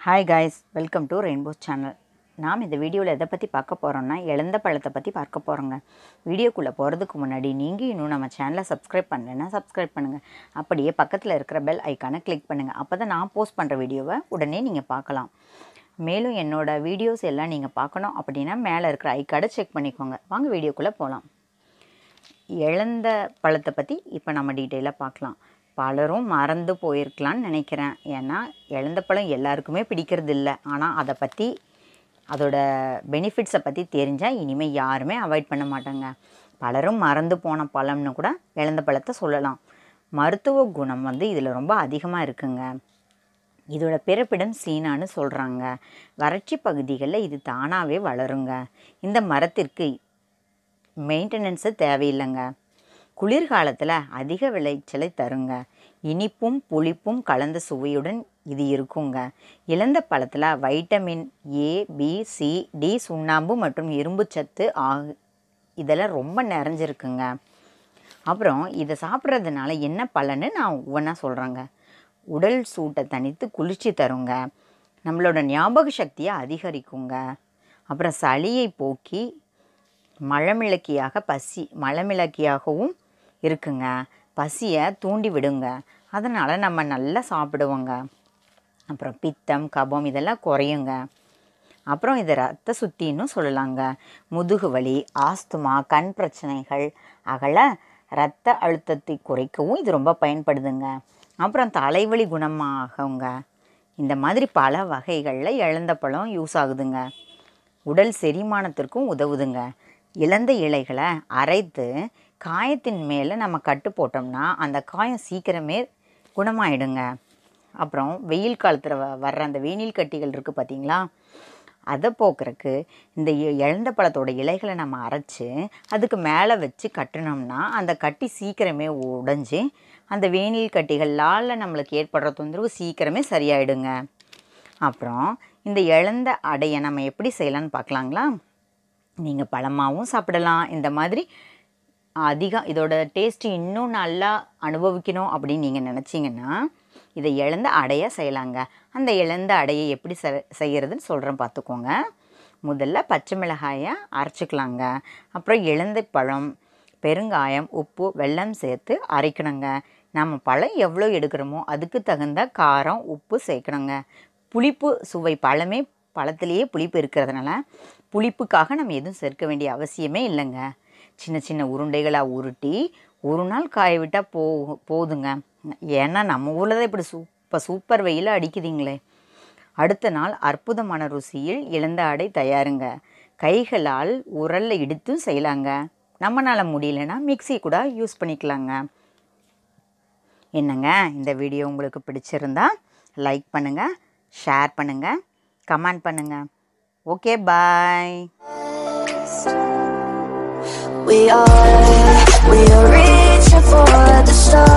Hi guys welcome to rainbow channel நாம் இந்த வீடியோவில் எதை பற்றி பார்க்க போகிறோம்னா இழந்த பழத்தை பற்றி பார்க்க போகிறோங்க வீடியோக்குள்ளே போகிறதுக்கு முன்னாடி நீங்கள் இன்னும் நம்ம சேனலை சப்ஸ்கிரைப் பண்ணலைன்னா சப்ஸ்கிரைப் பண்ணுங்கள் அப்படியே பக்கத்தில் இருக்கிற பெல் ஐக்கானை கிளிக் பண்ணுங்கள் அப்போ தான் நான் போஸ்ட் பண்ணுற வீடியோவை உடனே நீங்கள் பார்க்கலாம் மேலும் என்னோடய வீடியோஸ் எல்லாம் நீங்கள் பார்க்கணும் அப்படின்னா மேலே இருக்கிற ஐக்கார்டை செக் பண்ணிக்கோங்க வாங்க வீடியோக்குள்ளே போகலாம் இழந்த பழத்தை பற்றி இப்போ நம்ம டீட்டெயிலாக பார்க்கலாம் பலரும் மறந்து போயிருக்கலான்னு நினைக்கிறேன் ஏன்னா இழந்த பழம் எல்லாருக்குமே பிடிக்கிறது இல்லை ஆனால் அதை பற்றி அதோட பெனிஃபிட்ஸை பற்றி தெரிஞ்சால் இனிமேல் யாருமே அவாய்ட் பண்ண மாட்டாங்க பலரும் மறந்து போன பழம்னு கூட இழந்த பழத்தை சொல்லலாம் மருத்துவ குணம் வந்து இதில் ரொம்ப அதிகமாக இருக்குங்க இதோட பிறப்பிடம் சீனான்னு சொல்கிறாங்க வறட்சி பகுதிகளில் இது தானாகவே வளருங்க இந்த மரத்திற்கு மெயின்டெனன்ஸு தேவையில்லைங்க குளிர்காலத்தில் அதிக விளைச்சலை தருங்க இனிப்பும் புளிப்பும் கலந்த சுவையுடன் இது இருக்குங்க இழந்த பழத்தில் vitamin A B C D சுண்ணாம்பு மற்றும் இரும்பு சத்து ஆகு இதெல்லாம் ரொம்ப நிறைஞ்சிருக்குங்க அப்புறம் இதை சாப்பிட்றதுனால என்ன பலன்னு நான் ஒவ்வொன்றா சொல்கிறேங்க உடல் சூட்டை தணித்து குளிர்ச்சி தருங்க நம்மளோட ஞாபக சக்தியை அதிகரிக்குங்க அப்புறம் சளியை போக்கி மழமிளக்கியாக பசி மழமிளக்கியாகவும் இருக்குங்க பசியை தூண்டி விடுங்க அதனால் நம்ம நல்லா சாப்பிடுவோங்க அப்புறம் பித்தம் கபம் இதெல்லாம் குறையுங்க அப்புறம் இதை ரத்த சுத்தின்னு சொல்லலாங்க முதுகு வலி ஆஸ்துமா கண் பிரச்சனைகள் அகல இரத்த அழுத்தத்தை குறைக்கவும் இது ரொம்ப பயன்படுதுங்க அப்புறம் தலைவலி குணமாகுங்க இந்த மாதிரி பல வகைகளில் இழந்த பழம் யூஸ் ஆகுதுங்க உடல் செரிமானத்திற்கும் உதவுதுங்க இழந்த இலைகளை அரைத்து காயத்தின் மேலே நம்ம கட்டு போட்டோம்னா அந்த காயம் சீக்கிரமே குணமாயிடுங்க அப்புறம் வெயில் காலத்தில் வ வர்ற அந்த வெயில் கட்டிகள் இருக்குது பார்த்தீங்களா அதை போக்குறக்கு இந்த இ- இழந்த பழத்தோட இலைகளை நம்ம அரைச்சி அதுக்கு மேலே வச்சு கட்டினோம்னா அந்த கட்டி சீக்கிரமே உடைஞ்சு அந்த வேனில் கட்டிகளால் நம்மளுக்கு ஏற்படுற தொந்தரவு சீக்கிரமே சரியாயிடுங்க அப்புறம் இந்த இழந்த அடையை நம்ம எப்படி செய்யலாம்னு பார்க்கலாங்களா நீங்கள் பழமாகவும் சாப்பிடலாம் இந்த மாதிரி அதிகம் இதோட டேஸ்ட் இன்னும் நல்லா அனுபவிக்கணும் அப்படின்னு நீங்கள் நினச்சிங்கன்னா இதை இழந்த அடையை செய்யலாங்க அந்த இழந்த அடையை எப்படி செ செய்கிறதுன்னு சொல்கிறேன் பார்த்துக்கோங்க முதல்ல பச்சை மிளகாயை அரைச்சிக்கலாங்க அப்புறம் இழந்த பழம் பெருங்காயம் உப்பு வெல்லம் சேர்த்து அரைக்கணுங்க நம்ம பழம் எவ்வளோ எடுக்கிறோமோ அதுக்கு தகுந்த காரம் உப்பு சேர்க்கணுங்க புளிப்பு சுவை பழமே பழத்திலேயே புளிப்பு இருக்கிறதுனால புளிப்புக்காக நம்ம எதுவும் சேர்க்க வேண்டிய அவசியமே இல்லைங்க சின்ன சின்ன உருண்டைகளாக உருட்டி ஒரு நாள் காய விட்டால் போ போதுங்க ஏன்னா நம்ம ஊரில் தான் இப்படி சூப்பர் சூப்பர் வெயில் அடிக்குதுங்களே அடுத்த நாள் அற்புதமான ருசியில் இழந்த அடை தயாருங்க கைகளால் உரல்ல இடித்தும் செய்யலாங்க நம்மளால் முடியலன்னா மிக்ஸி கூட யூஸ் பண்ணிக்கலாங்க என்னங்க இந்த வீடியோ உங்களுக்கு பிடிச்சிருந்தா லைக் பண்ணுங்கள் ஷேர் பண்ணுங்கள் கமெண்ட் பண்ணுங்கள் okay bye We are, we are reaching for the stars.